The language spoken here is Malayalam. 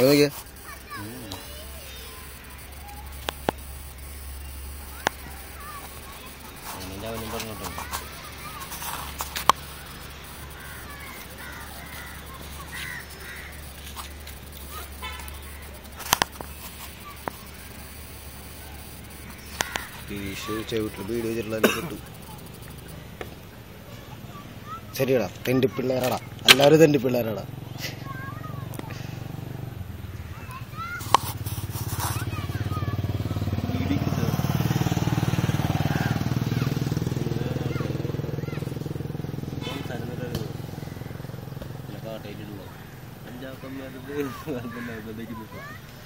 അത് നോക്കിയേ അതിൻ്റെ അവനും പറഞ്ഞിട്ടുണ്ട് ഫിഷ് ചവിട്ടിൽ വീട് വെച്ചിട്ടുള്ള കിട്ടും ശരിയടാ തെണ്ടി പിള്ളേരാടാ എല്ലാവരും തെണ്ടി പിള്ളേരാടാ അഞ്ചാക്കം